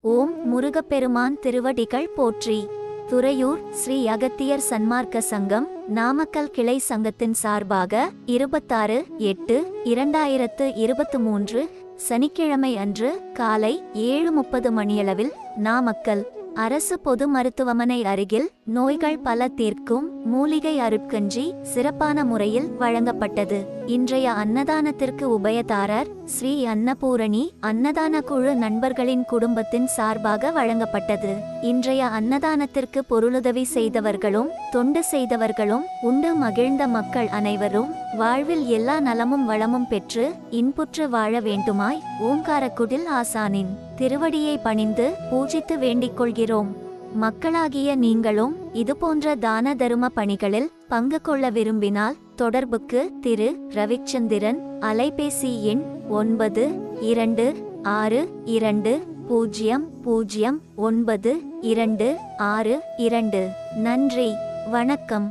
ஓம் முருகப்பெருமான் திருவடிகள் போற்றி துறையூர் ஸ்ரீ அகத்தியர் சன்மார்க்க சங்கம் நாமக்கல் கிளை சங்கத்தின் சார்பாக இருபத்தாறு எட்டு இரண்டாயிரத்து இருபத்து மூன்று சனிக்கிழமை அன்று காலை ஏழு முப்பது மணியளவில் நாமக்கல் அரசு பொது மருத்துவமனை அருகில் நோய்கள் பல தீர்க்கும் மூலிகை அருட்கஞ்சி சிறப்பான முறையில் வழங்கப்பட்டது இன்றைய அன்னதானத்திற்கு உபயதாரர் ஸ்ரீ அன்னபூரணி அன்னதான குழு நண்பர்களின் குடும்பத்தின் சார்பாக வழங்கப்பட்டது இன்றைய அன்னதானத்திற்கு பொருளுதவி செய்தவர்களும் தொண்டு செய்தவர்களும் உண்டு மகிழ்ந்த மக்கள் அனைவரும் வாழ்வில் எல்லா நலமும் வளமும் பெற்று இன்புற்று வாழ வேண்டுமாய் ஓங்காரக்குடில் ஆசானின் திருவடியை பணிந்து பூஜித்து வேண்டிக் கொள்கிறோம் மக்களாகிய நீங்களும் இதுபோன்ற தான தரும பணிகளில் பங்கு கொள்ள விரும்பினால் தொடர்புக்கு திரு ரவிச்சந்திரன் அலைபேசி எண் ஒன்பது இரண்டு ஆறு இரண்டு பூஜ்ஜியம் பூஜ்ஜியம் ஒன்பது இரண்டு ஆறு இரண்டு நன்றி வணக்கம்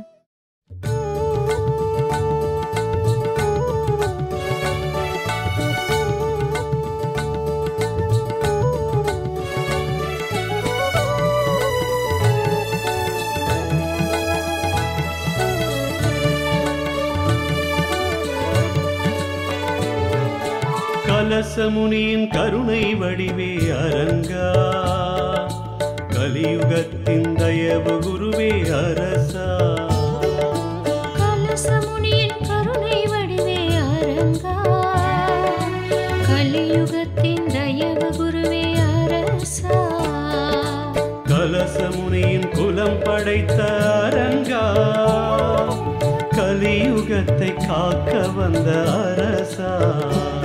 கலசமுனியின் கருணை வடிவே அரங்கா கலியுகத்தின் தயவு குருவே அரசா கலசமுனியின் கருணை வடிவே அரங்கா கலியுகத்தின் தயவு குருவே அரசா கலசமுனியின் குலம் படைத்த அரங்கா கலியுகத்தை காக்க வந்த அரசா